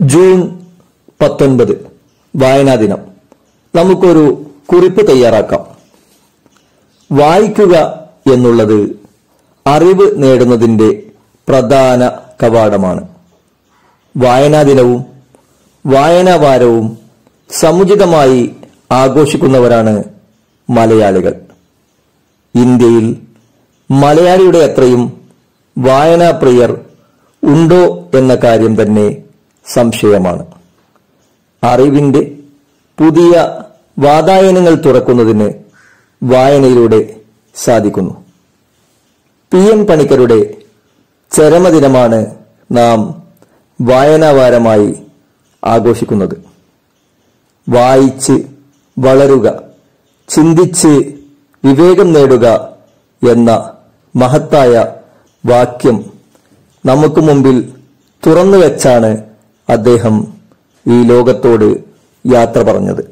June പത്തൊൻപത് വായനാ ദിനം നമുക്കൊരു കുറിപ്പ് തയ്യാറാക്കാം വായിക്കുക എന്നുള്ളത് അറിവ് നേടുന്നതിന്റെ പ്രധാന കവാടമാണ് വായനാ ദിനവും വായനാ വാരവും സമുചിതമായി ആഘോഷിക്കുന്നവരാണ് മലയാളികൾ ഇന്ത്യയിൽ മലയാളിയുടെ അത്രയും വായനാപ്രിയർ ഉണ്ടോ എന്ന കാര്യം തന്നെ സംശയമാണ് അറിവിന്റെ പുതിയ വാതായനങ്ങൾ തുറക്കുന്നതിന് വായനയിലൂടെ സാധിക്കുന്നു പി എൻ പണിക്കരുടെ ചരമദിനമാണ് നാം വായനാവാരമായി ആഘോഷിക്കുന്നത് വായിച്ച് വളരുക ചിന്തിച്ച് വിവേകം നേടുക എന്ന മഹത്തായ വാക്യം നമുക്ക് മുമ്പിൽ തുറന്നു വെച്ചാണ് അദ്ദേഹം ഈ ലോകത്തോട് യാത്ര പറഞ്ഞത്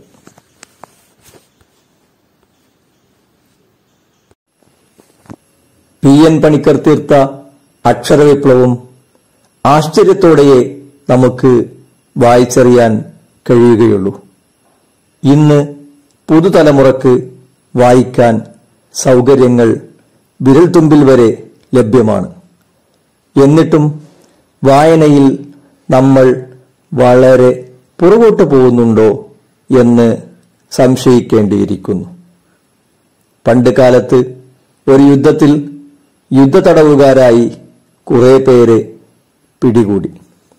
പി എൻ പണിക്കർ തീർത്ത അക്ഷരവിപ്ലവം ആശ്ചര്യത്തോടെയേ നമുക്ക് വായിച്ചറിയാൻ കഴിയുകയുള്ളൂ ഇന്ന് പുതുതലമുറക്ക് വായിക്കാൻ സൗകര്യങ്ങൾ വിരൽത്തുമ്പിൽ വരെ ലഭ്യമാണ് എന്നിട്ടും വായനയിൽ നമ്മൾ വളരെ പുറകോട്ട് പോകുന്നുണ്ടോ എന്ന് സംശയിക്കേണ്ടിയിരിക്കുന്നു പണ്ട് കാലത്ത് ഒരു യുദ്ധത്തിൽ യുദ്ധതടവുകാരായി കുറെ പേര് പിടികൂടി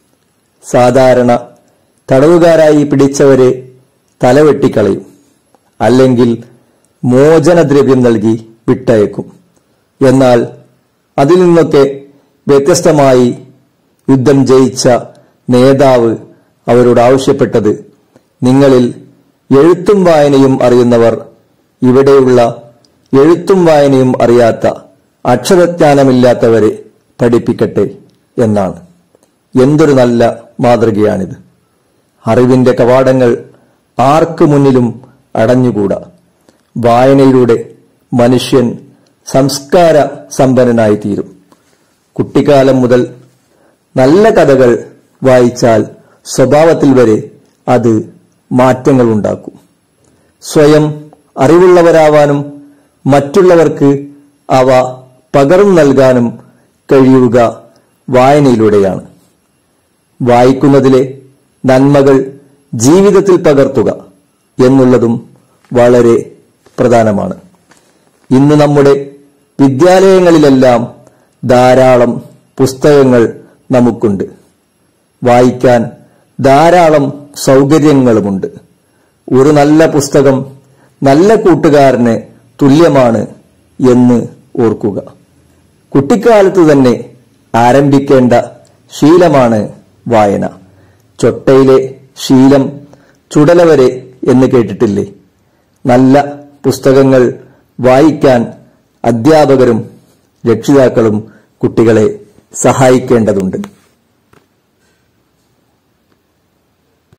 സാധാരണ തടവുകാരായി പിടിച്ചവരെ തലവെട്ടിക്കളയും അല്ലെങ്കിൽ മോചനദ്രവ്യം നൽകി വിട്ടയക്കും എന്നാൽ അതിൽ നിന്നൊക്കെ വ്യത്യസ്തമായി യുദ്ധം ജയിച്ച നേതാവ് അവരോട് ആവശ്യപ്പെട്ടത് നിങ്ങളിൽ എഴുത്തും വായനയും അറിയുന്നവർ ഇവിടെയുള്ള എഴുത്തും വായനയും അറിയാത്ത അക്ഷരജ്ഞാനമില്ലാത്തവരെ പഠിപ്പിക്കട്ടെ എന്നാണ് എന്തൊരു നല്ല മാതൃകയാണിത് അറിവിന്റെ കവാടങ്ങൾ ആർക്കു മുന്നിലും അടഞ്ഞുകൂടാ വായനയിലൂടെ മനുഷ്യൻ സംസ്കാര സമ്പന്നനായി തീരും കുട്ടിക്കാലം മുതൽ നല്ല കഥകൾ വായിച്ചാൽ സ്വഭാവത്തിൽ വരെ അത് മാറ്റങ്ങൾ ഉണ്ടാക്കും സ്വയം അറിവുള്ളവരാവാനും മറ്റുള്ളവർക്ക് അവ പകർന്നു നൽകാനും കഴിയുക വായനയിലൂടെയാണ് വായിക്കുന്നതിലെ നന്മകൾ ജീവിതത്തിൽ പകർത്തുക എന്നുള്ളതും വളരെ പ്രധാനമാണ് ഇന്ന് നമ്മുടെ വിദ്യാലയങ്ങളിലെല്ലാം ധാരാളം പുസ്തകങ്ങൾ നമുക്കുണ്ട് വായിക്കാൻ ധാരാളം സൗകര്യങ്ങളുമുണ്ട് ഒരു നല്ല പുസ്തകം നല്ല കൂട്ടുകാരന് തുല്യമാണ് എന്ന് ഓർക്കുക കുട്ടിക്കാലത്ത് തന്നെ ആരംഭിക്കേണ്ട ശീലമാണ് വായന ചൊട്ടയിലെ ശീലം ചുടല വരെ എന്ന് കേട്ടിട്ടില്ലേ നല്ല പുസ്തകങ്ങൾ വായിക്കാൻ അധ്യാപകരും രക്ഷിതാക്കളും കുട്ടികളെ സഹായിക്കേണ്ടതുണ്ട്